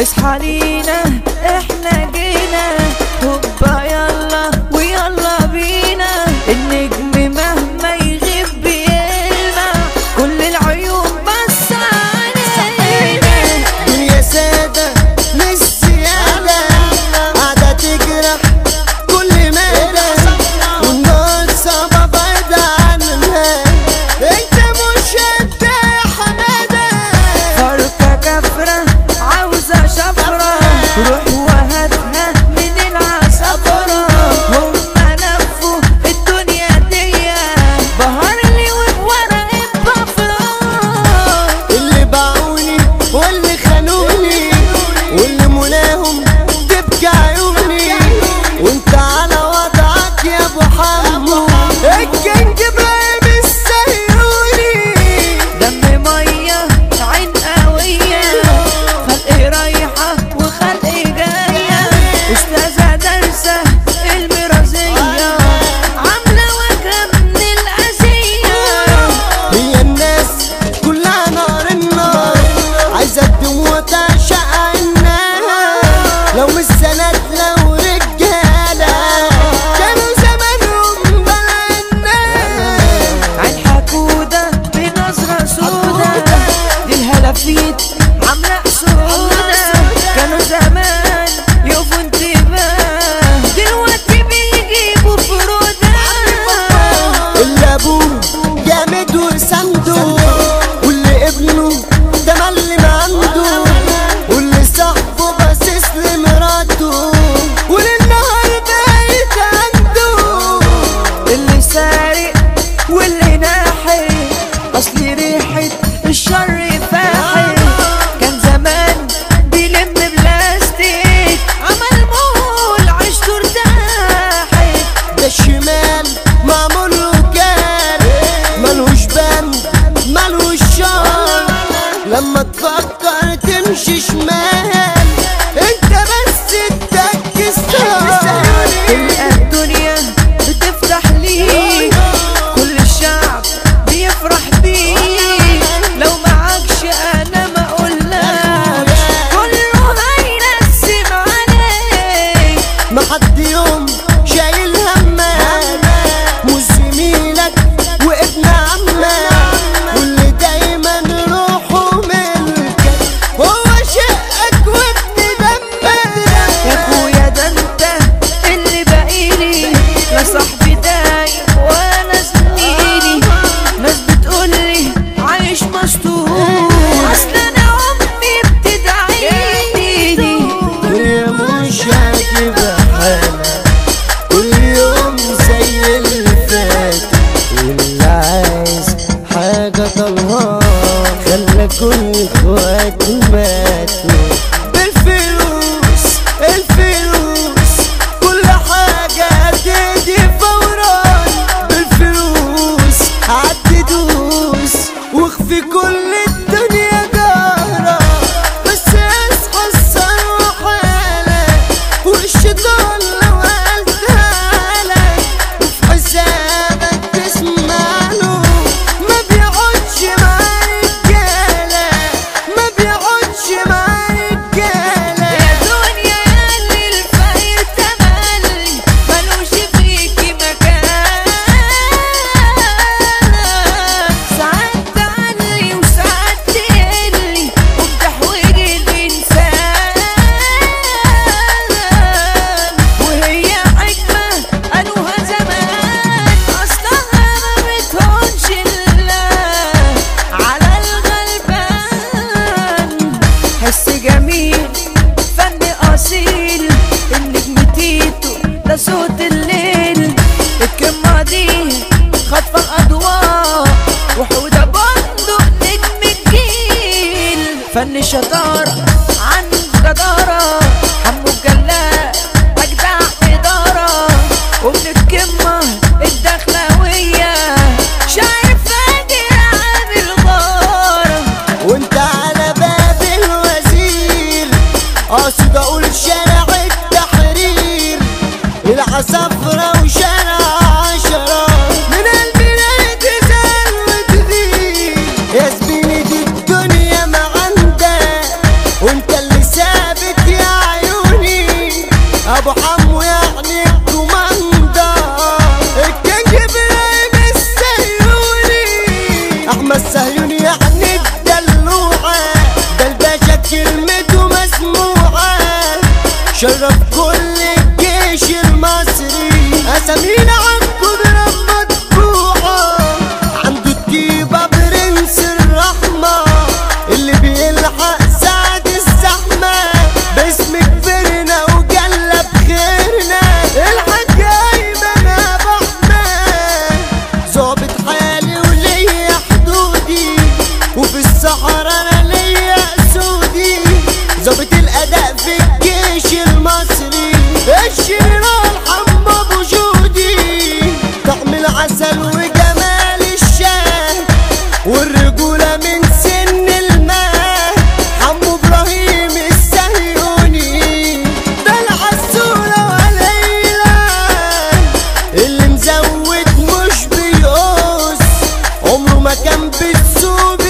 اصحى لينا احنا جينا هوبا يلا ويلا بينا النجم مهما يغيب بيلمع كل العيون بس علينا دنيا سادة مش سيادة قاعدة تجرح كل مدى والنار صعبة بعيدة عنها انت مش انت يا حمادة فرقة كفرة عاوزة شفرة روح وهاتها من العصفرة هما لفوا الدنيا دي بهار لي وبورق الضفرة اللي باعوني واللي خانوني واللي مناهم تبكي عيوني وانت على وضعك يا ابو حمو الكينج ابراهيم السيروني دم مية عين قوية خلق رايحة وخلق جاية أستاذة دارسة المرازية عاملة وجه من الأذية هي الناس كلها نار النار عايزة الدموع تعشق النار لو مش سند لو رجالة كانوا زمانهم بلا النار عين حكودة بنظرة سودة دي الهلافيت عاملة سودة كانوا زمان يقفوا انتباه دلوقتي بيجيبوا فرودة اللي ابوه جامد وسنده واللي ابنه ده ملم عنده واللي صاحبه باصص لمراته وللنهار بايت عنده اللي سارق واللي ناحي اصل ريحة الشر فاحي كان زمان بيلم بلاستيك عمل مول عشته ارتاحي ده الشمال معمول له كان ملوش بند ملوش شر لما تفكر تمشي شمال انت بس تركز تلقى الدنيا بتفتح ليك كل الشعب بيفرح بيك لو معكش انا ما اقولكش كله هيرسم عليك ما حد يوم شايل همك مش زميلك وابن عمك واللي دايما روحه ملكك هو شقك وابن دمك يا اخويا ده انت اللي باقيلي لا صاحبي دايم ولا زميلي ناس بتقولي عايش مستور اصل انا امي بتدعيلي الدنيا مش هتبقى حالة كل يوم زي اللي فات واللي عايز حاجة طلها خلى كل اخواته ماتوا بالفلوس الفلوس كل حاجة هتدي فورا بالفلوس عدي دوس واخفي كل الدنيا جارة بس اصحى الثروة حالك والشيطان لو قال تعالك وفي حسابك تسمع له ما بيقعدش مع رجالة ما بيقعدش مع رجالة يا دنيا ياللي الفقير تملي ملوش فيكي مكان ساعات تعلي وساعات تقلي وبتحويج الإنسان وهي حكمة قالوها زمان أصلها ما بتهونش إلا على الغلبان حس جميل فن أصيل النجم تيتو ده صوت الليل الكلمة دي خاطفة الأضواء وحودة بندق نجم الجيل فن شطارة عن جدارة حمو الجلاء أجدع إدارة ومن الكمة الدخلاوية شايف فاجر عامل غارة وانت على باب الوزير قاصد اقول شارع التحرير العصفرة وشارع عشرة من البلاد تزال وتغير يا زميلي دي الدنيا ما عندك وانت اللي سابق ابو حمو يعني الكوماندا الكينج ابراهيم السيوني احمد سهيوني يعني الدلوعه ده الباشا كلمته مسموعه شرف كل الجيش المصري اسامينا عالقدرة مطبوعة عنده الطيبة برنس الرحمة اللي بيلحق سعد الزحمة باسم كبرنا وجلب خيرنا الحاج ايمن ابو احمد ظابط حالي وليا حدودي وفي الصحراء انا ليا اسودي ظابط الاداء في الجيش المصري الشريرة حمى ابو جودي طعم العسل وجمال الشاه والرجولة من سن الماء حمو ابراهيم السهيوني ده العسولة وليلى اللي مزود مش بيقص عمره ما كان بتسوق